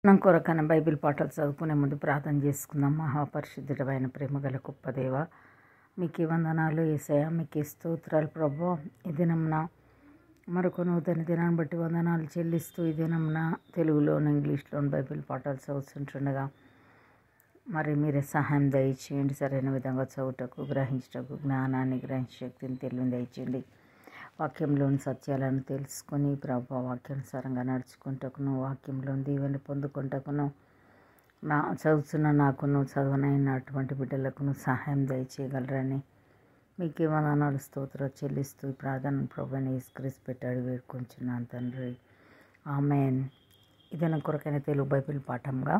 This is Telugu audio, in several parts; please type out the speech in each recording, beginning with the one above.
మనం కొరకన బైబిల్ పాటలు చదువుకునే ముందు ప్రార్థన చేసుకుందాం మహాపరిశుద్ధుడమైన ప్రేమగల గొప్ప దేవ మీకు వందనాలు ఏసయ మీకు స్తోత్రాలు ప్రభు ఈ దినంన మరొక నూతన దినాన్ని బట్టి వందనాలు చెల్లిస్తూ ఈ దినంన తెలుగులోను ఇంగ్లీష్లోను బైబిల్ పాఠాలు చదువుతుంటుండగా మరి మీరే సహాయం దయచేయండి సరైన విధంగా చదువుటకు గ్రహించటకు జ్ఞానాన్ని గ్రహించే శక్తిని తెలివిని దయచేయండి వాక్యంలోని సత్యాలను తెలుసుకొని ప్రభు వాక్యానుసారంగా నడుచుకుంటకును వాక్యంలోని దీవెని పొందుకుంటకును నా చదువుతున్న నాకును చదవనైనటువంటి బిడ్డలకును సహాయం దయచేయగలరని మీకు వందనాలు స్తోత్రం చెల్లిస్తూ ఈ ప్రార్థన ప్రభుని ఇస్క్రీస్ పెట్టాడు వేడుకొంచున్నాను తండ్రి ఆమెన్ ఇదన కొరకైన తెలుగు బైబిల్ పాఠంగా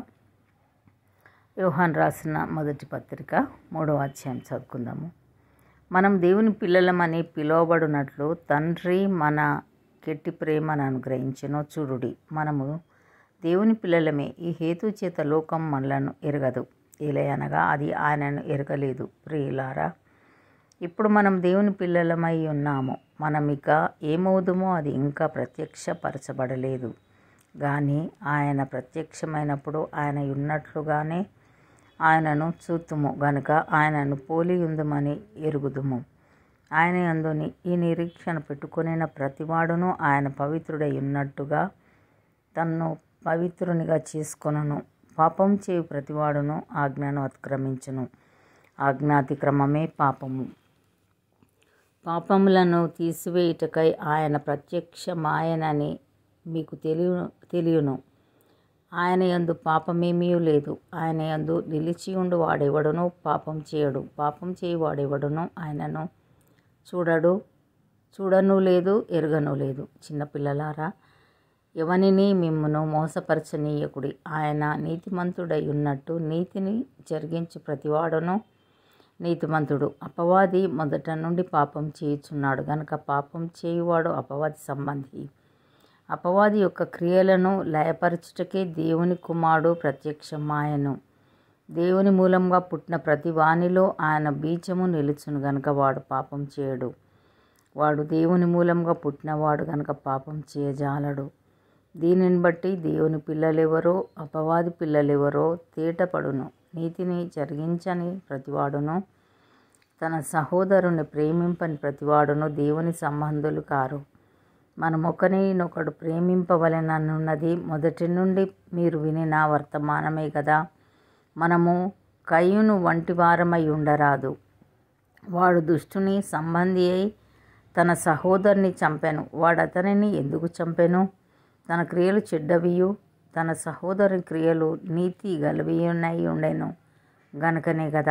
యోహాన్ రాసిన మొదటి పత్రిక మూడవ అధ్యాయం చదువుకుందాము మనం దేవుని పిల్లలమని పిలువబడినట్లు తండ్రి మన కెట్టి ప్రేమను అనుగ్రహించనో చూడుడి మనము దేవుని పిల్లలమే ఈ హేతు చేత లోకం మనలను ఎరగదు ఏలయనగా అది ఆయనను ఎరగలేదు ప్రియులారా ఇప్పుడు మనం దేవుని పిల్లలమై ఉన్నాము మనం ఇక ఏమవుదుమో అది ఇంకా ప్రత్యక్షపరచబడలేదు కానీ ఆయన ప్రత్యక్షమైనప్పుడు ఆయన ఉన్నట్లుగానే ఆయనను చూతుము గనుక ఆయనను పోలి ఉందమని ఎరుగుదుము ఆయన అందుని ఈ నిరీక్షణ పెట్టుకొనిన ప్రతివాడును ఆయన పవిత్రుడై ఉన్నట్టుగా తన్ను పవిత్రునిగా చేసుకొనను పాపం చేయు ప్రతివాడును ఆజ్ఞను అతిక్రమించును ఆజ్ఞాతిక్రమమే పాపము పాపములను తీసివేయుటకై ఆయన ప్రత్యక్షమాయనని మీకు తెలియ తెలియను ఆయన యందు పాపమేమీ లేదు ఆయన యందు నిలిచి ఉండు వాడెవడును పాపం చేయడు పాపం చేయవాడెవడును ఆయనను చూడడు చూడను లేదు ఎరగను లేదు చిన్నపిల్లలారా ఎవనిని మిమ్మను మోసపరచనీయకుడి ఆయన నీతిమంతుడై ఉన్నట్టు నీతిని జరిగించు ప్రతివాడును నీతిమంతుడు అపవాది మొదట నుండి పాపం చేయుచున్నాడు గనక పాపం చేయువాడు అపవాది సంబంధి అపవాది యొక్క క్రియలను లయపరచుటకే దేవుని కుమారుడు ప్రత్యక్షమాయను దేవుని మూలంగా పుట్టిన ప్రతి వానిలో ఆయన బీజము నిలుచును గనుక వాడు పాపం చేయడు వాడు దేవుని మూలంగా పుట్టినవాడు గనుక పాపం చేయజాలడు దీనిని బట్టి దేవుని పిల్లలెవరో అపవాది పిల్లలెవరో తేటపడును నీతిని జరిగించని ప్రతివాడును తన సహోదరుని ప్రేమింపని ప్రతివాడును దేవుని సంబంధులు కారు మనం ఒకరినొకడు ప్రేమింపవలెనన్నది మొదటి నుండి మీరు వినిన వర్తమానమే కదా మనము కయ్యును వంటి వారమై ఉండరాదు వాడు దుష్టుని సంబంధి అయి తన సహోదరుని చంపెను వాడు అతనిని ఎందుకు చంపెను తన క్రియలు చెడ్డవియు తన సహోదరుని క్రియలు నీతి గలవియునై ఉండెను గనుకనే కదా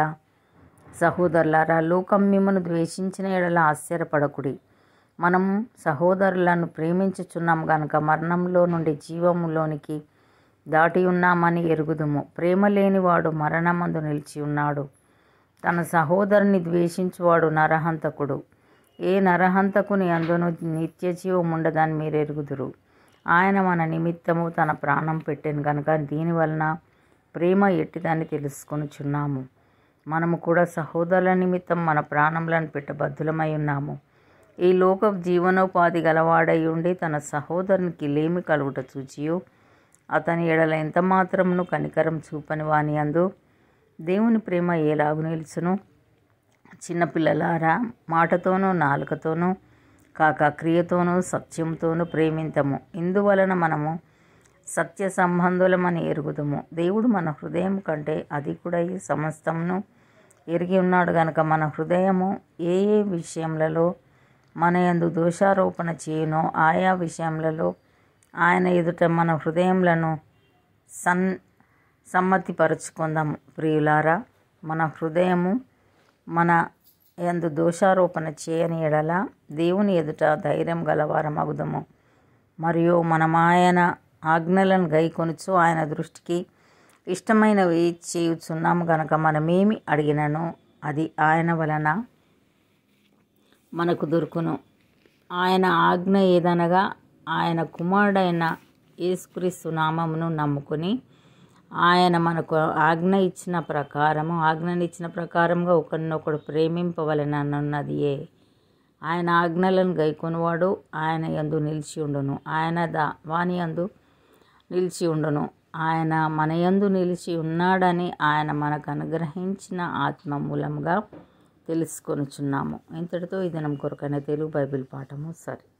సహోదరులారా లోకం మిమ్మను ద్వేషించిన ఎడల ఆశ్చర్యపడకుడి మనం సహోదరులను ప్రేమించుచున్నాం గనుక మరణంలో నుండి జీవములోనికి దాటి ఉన్నామని ఎరుగుదుము ప్రేమ లేనివాడు మరణమందు నిలిచి ఉన్నాడు తన సహోదరుని ద్వేషించువాడు నరహంతకుడు ఏ నరహంతకుని అందును నిత్య జీవం ఉండదని మీరు ఎరుగుదురు ఆయన మన నిమిత్తము తన ప్రాణం పెట్టాను కనుక దీని వలన ప్రేమ ఎట్టిదని తెలుసుకొనుచున్నాము మనము కూడా సహోదరుల నిమిత్తం మన ప్రాణములను పెట్టబద్ధులమై ఉన్నాము ఈ లోక జీవనోపాధి గలవాడై ఉండి తన సహోదరునికి లేమి కలుగుట చూచియు అతని ఎడల ఎంత మాత్రమును కనికరం చూపని వాని అందు దేవుని ప్రేమ ఏలాగు నిలుచును చిన్నపిల్లలారా మాటతోనూ నాలుకతోనూ కాక క్రియతోనూ సత్యంతోనూ ప్రేమింతము ఇందువలన మనము సత్య సంబంధులమని ఎరుగుదము దేవుడు మన హృదయం కంటే అధికుడై సమస్తమును ఎరిగి ఉన్నాడు గనక మన హృదయము ఏ ఏ విషయములలో మన యందు దోషారోపణ చేయనో ఆయా విషయములలో ఆయన ఎదుట మన హృదయములను సన్ సమ్మతిపరుచుకుందాము ప్రియులారా మన హృదయము మన యందు దోషారోపణ చేయని ఎడల దేవుని ఎదుట ధైర్యం గలవారమగుదము మరియు మనం ఆయన ఆజ్ఞలను గైకొనుచు ఆయన దృష్టికి ఇష్టమైనవి చేయుచున్నాము గనక మనమేమి అడిగినను అది ఆయన వలన మనకు దొరుకును ఆయన ఆజ్ఞ ఏదనగా ఆయన కుమారుడైన యేసుక్రీస్తు నామమును నమ్ముకుని ఆయన మనకు ఆజ్ఞ ఇచ్చిన ప్రకారము ఆజ్ఞనిచ్చిన ప్రకారంగా ఒకరినొకడు ప్రేమింపవలనన్నది ఏ ఆయన ఆజ్ఞలను గైకొనివాడు ఆయన యందు నిలిచి ఉండును ఆయన దా వాని యందు నిలిచి ఉండును ఆయన మన యందు నిలిచి ఉన్నాడని ఆయన మనకు అనుగ్రహించిన ఆత్మ మూలంగా తెలుసుకొనుచున్నాము ఇంతటితో ఈ దినం కొరకైన తెలుగు బైబిల్ పాఠము సరే